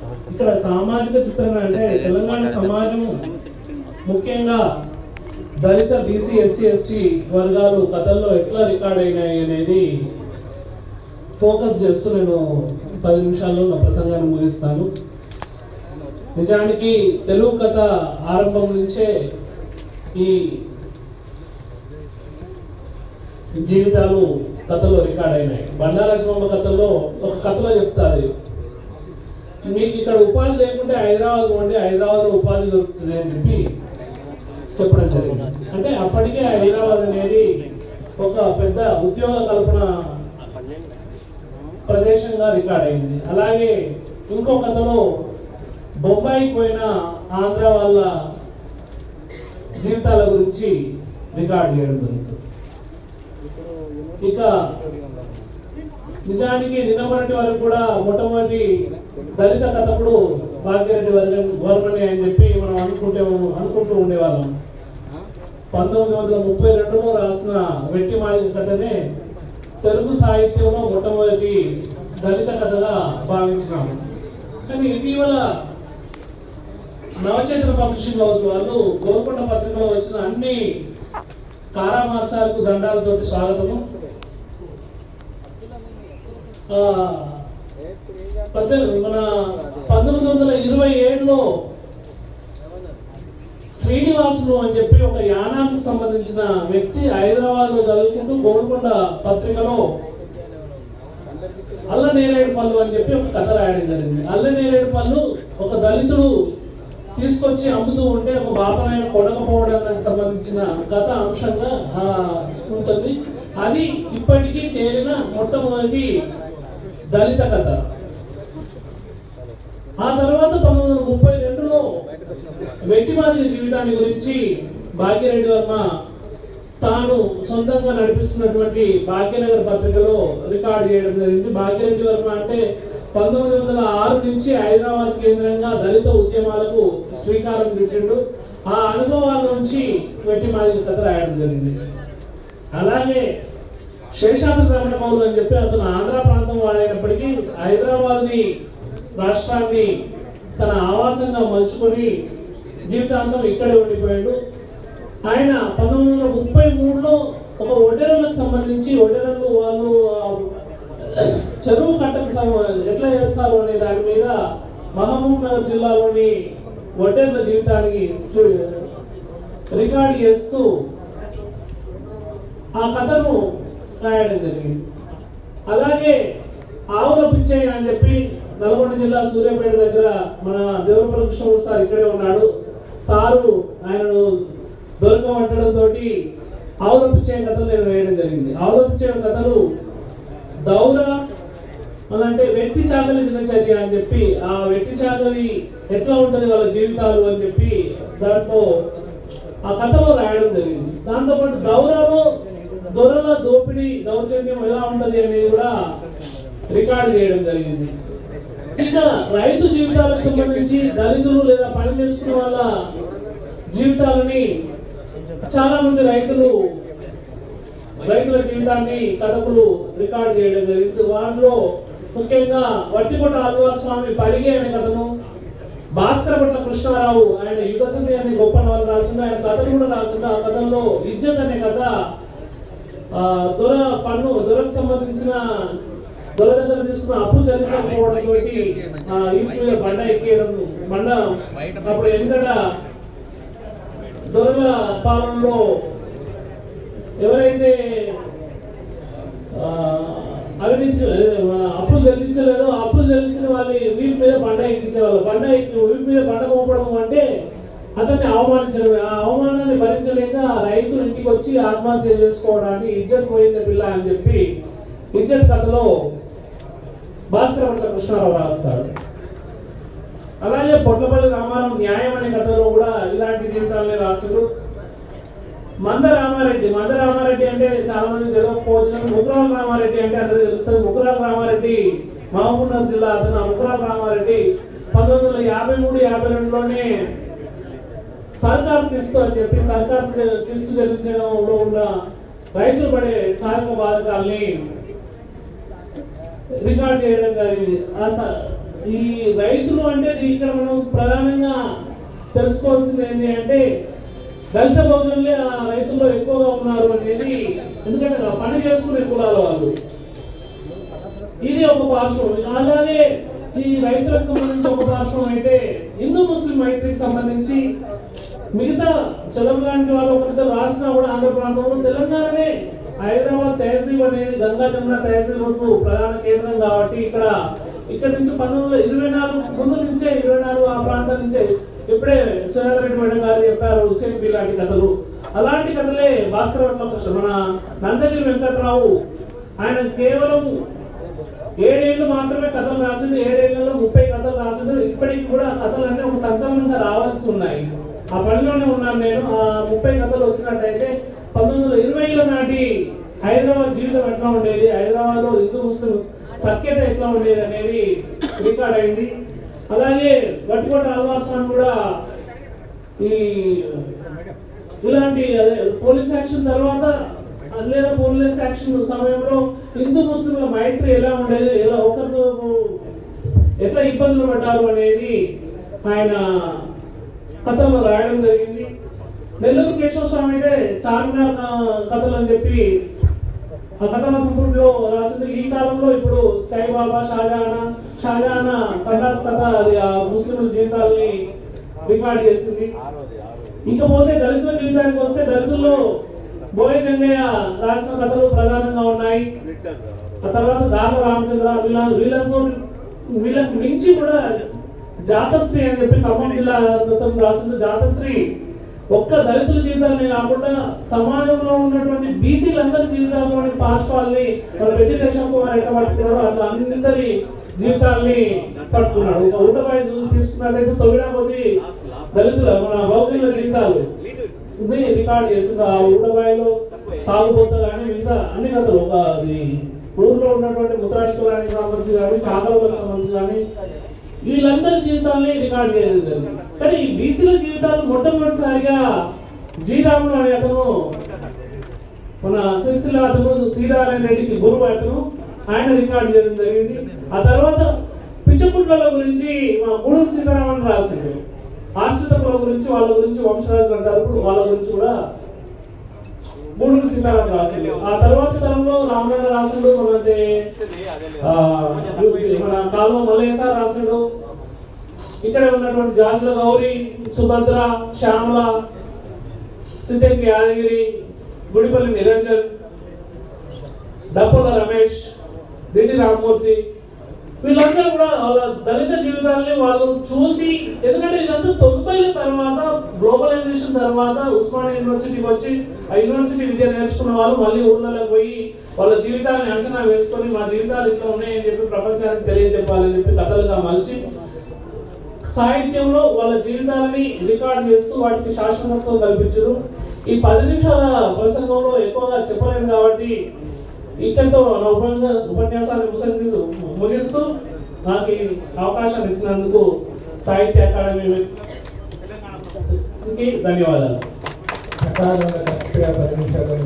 ఇక్కడ సామాజిక చిత్రణ అంటే తెలంగాణ సమాజము ముఖ్యంగా దళిత బీసీ ఎస్సీ ఎస్టీ వర్గాలు కథల్లో ఎట్లా రికార్డ్ అయినాయి అనేది ఫోకస్ చేస్తూ నేను పది నిమిషాల్లో నా ప్రసంగాన్ని ముగిస్తాను నిజానికి తెలుగు కథ ఆరంభం నుంచే ఈ జీవితాలు కథలో రికార్డ్ అయినాయి బండాలక్ష్మమ్మ కథలో ఒక కథలో చెప్తాది మీకు ఇక్కడ ఉపాధి లేకుంటే హైదరాబాద్ పోండి హైదరాబాద్ ఉపాధి దొరుకుతుంది అని చెప్పి చెప్పడం జరిగింది అంటే అప్పటికే హైదరాబాద్ అనేది ఒక పెద్ద ఉద్యోగ కల్పన ప్రదేశంగా రికార్డ్ అయింది అలాగే ఇంకో కథలో బొంబాయికి పోయిన ఆంధ్ర వాళ్ళ జీవితాల గురించి రికార్డ్ చేయడం జరుగుతుంది ఇక నిజానికి నిన్నమొన్నటి వరకు కూడా మొట్టమొదటి దళిత కథకుడు భాగ్యరెడ్డి వర్గన్ వర్మని అని చెప్పి మనం అనుకుంటే అనుకుంటూ ఉండేవాళ్ళం పంతొమ్మిది వందల ముప్పై రెండులో రాసిన వెట్టి మాలిక కథనే తెలుగు సాహిత్యంలో మొట్టమొదటి దళిత కథగా భావించినాము కానీ ఇటీవల నవచేతన పబ్లిషింగ్ హౌస్ వాళ్ళు గోల్కొండ పత్రికలో వచ్చిన అన్ని కారా మాస్టర్కు దండాలతోటి స్వాగతము ఆ, పద్దెనిమిది మన పంతొమ్మిది వందల ఇరవై ఏడులో శ్రీనివాసులు అని చెప్పి ఒక యానాకు సంబంధించిన వ్యక్తి హైదరాబాద్ లో చదువుకుంటూ గోల్కొండ పత్రికలో అల్ల నేరేడు పళ్ళు అని చెప్పి ఒక కథ రాయడం జరిగింది అల్ల నేరేడు పళ్ళు ఒక దళితుడు తీసుకొచ్చి అమ్ముతూ ఉంటే ఒక బాపనైన కొనకపోవడానికి సంబంధించిన కథ అంశంగా ఆ, ఉంటుంది అది ఇప్పటికీ తేలిన మొట్టమొదటి దళిత కథ ఆ తర్వాత పంతొమ్మిది వందల ముప్పై రెండులో వెట్టిమాదిగ జీవితాన్ని గురించి భాగ్యరెడ్డి వర్మ తాను సొంతంగా నడిపిస్తున్నటువంటి భాగ్యనగర్ పత్రికలో రికార్డు చేయడం జరిగింది భాగ్యరెడ్డి వర్మ అంటే పంతొమ్మిది వందల ఆరు నుంచి హైదరాబాద్ కేంద్రంగా దళిత ఉద్యమాలకు శ్రీకారం చుట్టిండు ఆ అనుభవాల నుంచి వెట్టిమాదిగ కథ రాయడం జరిగింది అలాగే శేషాద్రి రమణ మౌలు అని చెప్పి అతను ఆంధ్ర ప్రాంతం వాడైనప్పటికీ హైదరాబాద్ ని రాష్ట్రాన్ని తన ఆవాసంగా మలుచుకొని జీవితాంతం ఇక్కడే ఉండిపోయాడు ఆయన పంతొమ్మిది వందల ముప్పై మూడులో ఒక ఒడ్డెరలకు సంబంధించి ఒడ్డెరలు వాళ్ళు ఆ, చెరువు కట్టకు సం- ఎట్లా చేస్తారు అనే దాని మీద మహబూబ్ నగర్ జిల్లాలోని ఒడ్డెర్ల జీవితానికి సు- రికార్డ్ చేస్తూ ఆ కథను రాయడం జరిగింది అలాగే ఆవుల పిచ్చయ్య అని చెప్పి నల్గొండ జిల్లా సూర్యాపేట దగ్గర మన దేవరపల్లి కృష్ణ సార్ ఇక్కడే ఉన్నాడు సారు ఆయనను దొరకబట్టడంతో ఆవుల పిచ్చయ్య కథలు నేను వేయడం జరిగింది ఆవుల పిచ్చయ్య కథలు దౌర అని అంటే వ్యక్తి చాకలి దినచర్య అని చెప్పి ఆ వ్యక్తి చాకలి ఎట్లా ఉంటది వాళ్ళ జీవితాలు అని చెప్పి దాంట్లో ఆ కథలో రాయడం జరిగింది దాంతో పాటు దౌరలో దొరల దోపిడీ దౌర్జన్యం ఎలా ఉంటది అనేది కూడా రికార్డు చేయడం జరిగింది ఇక రైతు జీవితాలకు సంబంధించి దళితులు లేదా పని చేసుకునే వాళ్ళ జీవితాలని చాలా మంది రైతులు రైతుల జీవితాన్ని కథకులు రికార్డు చేయడం జరిగింది వాటిలో ముఖ్యంగా వట్టికొట్ట ఆదివార స్వామి పరిగే అనే కథను భాస్కర భట్ల కృష్ణారావు ఆయన యుగసంధి అనే గొప్ప నవల రాసిండు ఆయన కథలు కూడా రాసిండు ఆ కథల్లో ఇజ్జత్ అనే కథ ఆ, దొర పన్ను దొరకు సంబంధించిన దొర దగ్గర తీసుకున్న అప్పు చెల్లించకపోవడం తోటి ఆ, ఇంటి మీద బండ ఎక్కేయడం బండ అప్పుడు ఎందుకంట దొరల పాలనలో ఎవరైతే ఆ, అవినీతి అదే, మన అప్పులు చెల్లించలేదో ఆ అప్పులు చెల్లించిన వాళ్ళ వీటి మీద బండ ఎక్కించే వాళ్ళు బండ ఎక్కి వీటి మీద బండ మోపడం అంటే అతన్ని అవమానించడం ఆ అవమానాన్ని భరించలేక ఆ రైతులు ఇంటికి వచ్చి ఆత్మహత్య చేసుకోవడానికి ఇజ్జత్ పోయింది పిల్ల అని చెప్పి ఇజ్జత్ కథలో భాస్కర భట్ల కృష్ణారావు రాస్తాడు అలాగే పొట్లపల్లి రామారావు న్యాయం అనే కథలో కూడా ఇలాంటి జీవితాలనే రాశారు మంద రామారెడ్డి మంద రామారెడ్డి అంటే చాలా మంది తెలియకపోవచ్చు కానీ ముకురాల రామారెడ్డి అంటే అందరికీ తెలుస్తుంది ముకురాల రామారెడ్డి మహబూబ్నగర్ జిల్లా అతను ఆ ముకురాల రామారెడ్డి పంతొమ్మిది వందల యాభై మూడు యాభై రెండులోనే సర్కార్ కిస్తు అని చెప్పి సర్కార్ కిస్తు చెల్లించడంలో ఉన్న రైతులు పడే సాధక బాధకాల్ని రికార్డ్ చేయడం జరిగింది ఆ స- ఈ రైతులు అంటే ఇక్కడ మనం ప్రధానంగా తెలుసుకోవాల్సింది ఏంటి అంటే దళిత బహుజనులే ఆ రైతుల్లో ఎక్కువగా ఉన్నారు అనేది ఎందుకంటే పని చేసుకునే కులాల వాళ్ళు ఇది ఒక పార్శ్వం అలాగే ఈ రైతులకు సంబంధించి ఒక పార్శ్వం అయితే హిందూ ముస్లిం మైత్రికి సంబంధించి మిగతా చదువు లాంటి వాళ్ళు ఒకరితో రాసినా కూడా ఆంధ్ర ప్రాంతంలో తెలంగాణనే హైదరాబాద్ తహసీల్ అనేది గంగా జమున తహసీల్ వరకు ప్రధాన కేంద్రం కాబట్టి ఇక్కడ ఇక్కడ నుంచి పంతొమ్మిది వందల ఇరవై నాలుగు ముందు నుంచే ఇరవై నాలుగు ఆ ప్రాంతం నుంచే ఇప్పుడే సురేంద్ర రెడ్డి మేడం గారు చెప్పారు హుసేన్ బి లాంటి కథలు అలాంటి కథలే భాస్కర్ కృష్ణ మన నందగిరి వెంకట్రావు ఆయన కేవలం ఏడేళ్ళు మాత్రమే కథలు రాసిండు ఏడేళ్లలో ముప్పై కథలు రాసిండు ఇప్పటికి కూడా ఆ కథలన్నీ ఒక సంకలనంగా రావాల్సి ఉన్నాయి ఆ పనిలోనే ఉన్నాను నేను ఆ ముప్పై కథలు వచ్చినట్టయితే పంతొమ్మిది వందల ఇరవైలో నాటి హైదరాబాద్ జీవితం ఎట్లా ఉండేది హైదరాబాద్ లో హిందూ ముస్లిం సఖ్యత ఎట్లా ఉండేది అనేది రికార్డ్ అయింది అలాగే గట్టుకోట అల్వార్ స్వామి కూడా ఈ ఇలాంటి అదే పోలీస్ యాక్షన్ తర్వాత లేదా పోలీస్ యాక్షన్ సమయంలో హిందూ ముస్లింల మైత్రి ఎలా ఉండేది ఎలా ఒకరితో ఎట్లా ఇబ్బందులు పడ్డారు అనేది ఆయన కథలో రాయడం జరిగింది నెల్లూరు కేశవ స్వామి అయితే చార్మినార్ ఆ, కథలు అని చెప్పి ఆ కథల సంపుటిలో రాసింది ఈ కాలంలో ఇప్పుడు సాయిబాబా షాజహానా షాజహానా సన్నాస్ కథ అది ఆ ముస్లింల జీవితాలని రికార్డ్ చేసింది ఇకపోతే దళితుల జీవితానికి వస్తే దళితుల్లో బోయ జంగయ్య రాసిన కథలు ప్రధానంగా ఉన్నాయి ఆ తర్వాత దామ రామచంద్ర వీళ్ళ వీళ్ళకు వీళ్ళకు మించి కూడా జాతశ్రీ అని చెప్పి ఖమ్మం జిల్లా మొత్తం రాసిన జాతశ్రీ ఒక్క దళితుల జీవితాలనే కాకుండా సమాజంలో ఉన్నటువంటి బీసీలందరి జీవితాల్లోని పార్శ్వాల్ని మన పెద్ద దేశం కుమార్ ఎట్లా పట్టుకున్నాడో అట్లా అందరి జీవితాల్ని పట్టుకున్నాడు ఒక ఊటపై చూసి తీసుకున్నట్టయితే తొమ్మిడా కొద్ది దళితుల మన బౌద్ధుల జీవితాలు ఇది రికార్డ్ చేస్తుంది ఆ ఊటబాయిలో తాగుబోత కానీ మిగతా అన్ని కథలు ఒక అది ఊర్లో ఉన్నటువంటి ముద్రాష్ట్రానికి సంబంధించి కానీ చాకలకు సంబంధించి కానీ వీళ్ళందరి జీవితాలని రికార్డ్ చేయడం జరిగింది కానీ ఈ బీసీల జీవితాలు మొట్టమొదటిసారిగా జీరాములు అనే అతను మన సిరిసిల్ల అతను శ్రీనారాయణ రెడ్డికి గురువు అతను ఆయన రికార్డ్ చేయడం జరిగింది ఆ తర్వాత పిచ్చకుట్ల గురించి మా గూడూరు సీతారామన్ రాసింది ఆశ్రిత కుల గురించి వాళ్ళ గురించి వంశరాజులు అంటారు ఇప్పుడు వాళ్ళ గురించి కూడా గూడూరు సీతారామన్ రాసింది ఆ తర్వాత తరంలో రామనాథ రాసిండు మనది ఆ, మన కాలువ మల్లేశ రాసిండు ఇక్కడే ఉన్నటువంటి జాజుల గౌరి సుభద్ర శ్యామల సిద్ధంకి యాదగిరి గుడిపల్లి నిరంజన్ డప్పుల రమేష్ దిండి రామ్మూర్తి వీళ్ళందరూ కూడా వాళ్ళ దళిత జీవితాలని వాళ్ళు చూసి ఎందుకంటే ఇదంతా తొంభైల తర్వాత గ్లోబలైజేషన్ తర్వాత ఉస్మానియా యూనివర్సిటీకి వచ్చి ఆ యూనివర్సిటీ విద్య నేర్చుకున్న వాళ్ళు మళ్ళీ ఊళ్ళలోకి పోయి వాళ్ళ జీవితాన్ని అంచనా వేసుకొని మా జీవితాలు ఇట్లా ఉన్నాయని చెప్పి ప్రపంచానికి తెలియజెప్పాలని చెప్పి కథలుగా మలిచి సాహిత్యంలో వాళ్ళ జీవితాలని రికార్డ్ చేస్తూ వాటికి శాశ్వతత్వం కల్పించారు ఈ పది నిమిషాల ప్రసంగంలో ఎక్కువగా చెప్పలేను కాబట్టి ఇక్కడితో నా ఉపన్యా- ఉపన్యాసాన్ని ముసంగిస్తూ ముగిస్తూ నాకు ఈ అవకాశాన్ని ఇచ్చినందుకు సాహిత్య అకాడమీకి ధన్యవాదాలు సకాలంలో కరెక్ట్గా పది నిమిషాలు